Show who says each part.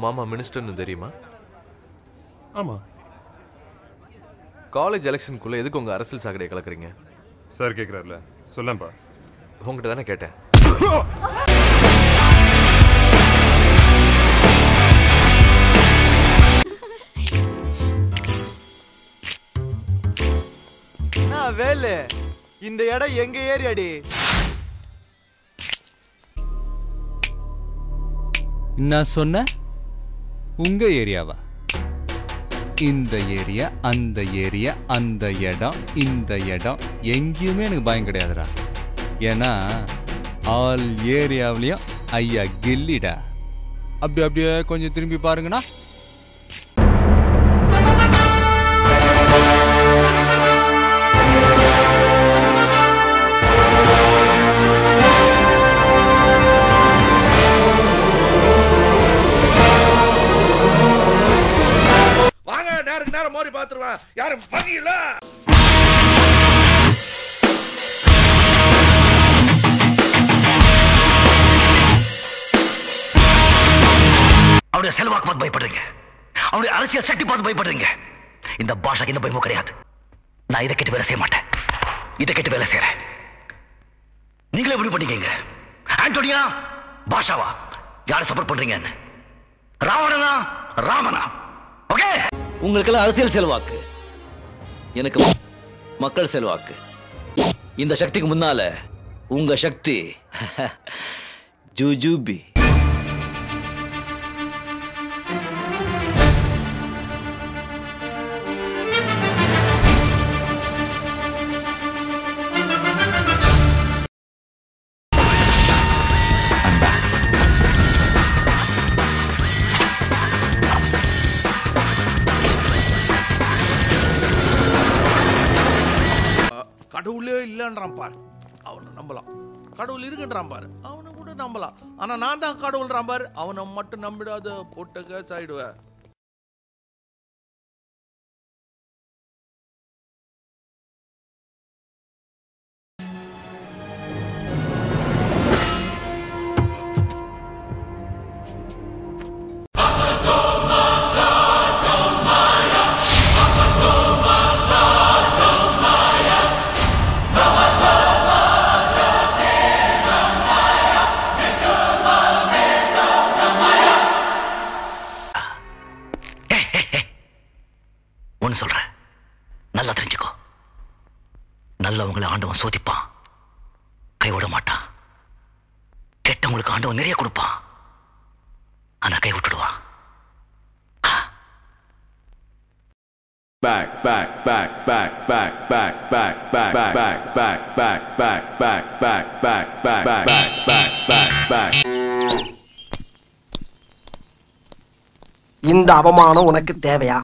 Speaker 1: மாமா மினிஸ்டர்னு தெரியுமா
Speaker 2: ஆமா
Speaker 1: காலேஜ் எலெக்ஷனுக்குள்ள எதுக்கு உங்க அரசியல் சாக்கடையை கலக்குறீங்க
Speaker 2: சார் கேட்குறாருல சொல்லப்பா
Speaker 1: உங்ககிட்ட தானே கேட்டேன்
Speaker 3: என்ன வேலு இந்த இடம் எங்க ஏரியாடி
Speaker 4: நான் சொன்ன உங்க ஏரியாவா இந்த ஏரியா அந்த ஏரியா அந்த இடம் இந்த இடம் எங்கேயுமே எனக்கு பயம் கிடையாதுடா ஏன்னா ஆல் ஏரியாவிலையும் ஐயா கில்லிடா அப்படி அப்படியே கொஞ்சம் திரும்பி பாருங்கண்ணா
Speaker 5: வாங்க நேருக்கு நேரம் மோரி பாத்துருவேன் யாரும் பகில
Speaker 6: அவருடைய செல்வாக்கு பார்த்து பயப்படுறீங்க அவருடைய அரசியல் சக்தி பார்த்து பயப்படுறீங்க இந்த பாஷாக்கு இந்த பயமும் கிடையாது நான் இதை கேட்டு வேலை செய்ய மாட்டேன் இதை கேட்டு வேலை செய்யறேன் நீங்களே எப்படி பண்ணீங்க ஆண்டோனியா பாஷாவா யாரை சப்போர்ட் பண்றீங்கன்னு ராவணனா ராமனா ஓகே
Speaker 7: உங்களுக்கெல்லாம் அரசியல் செல்வாக்கு எனக்கு ம- மக்கள் செல்வாக்கு இந்த சக்திக்கு முன்னால உங்க சக்தி ஜுஜுபி
Speaker 5: கடவுளே இல்லைன்றான் பாரு அவனை நம்பலாம் கடவுள் இருக்குன்றான் பாரு அவனை கூட நம்பலாம் ஆனா நான் தான் கடவுள்றான் பாரு அவனை மட்டும் நம்பிடாத போட்ட கேஸ் ஆயிடுவேன்
Speaker 6: ஒன்னு சொல்றேன் நல்லா தெரிஞ்சுக்கோ நல்லவங்களை ஆண்டவன் சோதிப்பான் கைவிட மாட்டான் கெட்டவங்களுக்கு ஆண்டவன் நிறைய கொடுப்பான் ஆனா கை விட்டுடுவான்
Speaker 8: back, back, back, back, back, back, back, back, back, back, back, back, back, back, back, back, back, back, back, back.
Speaker 9: இந்த அவமானம் உனக்கு தேவையா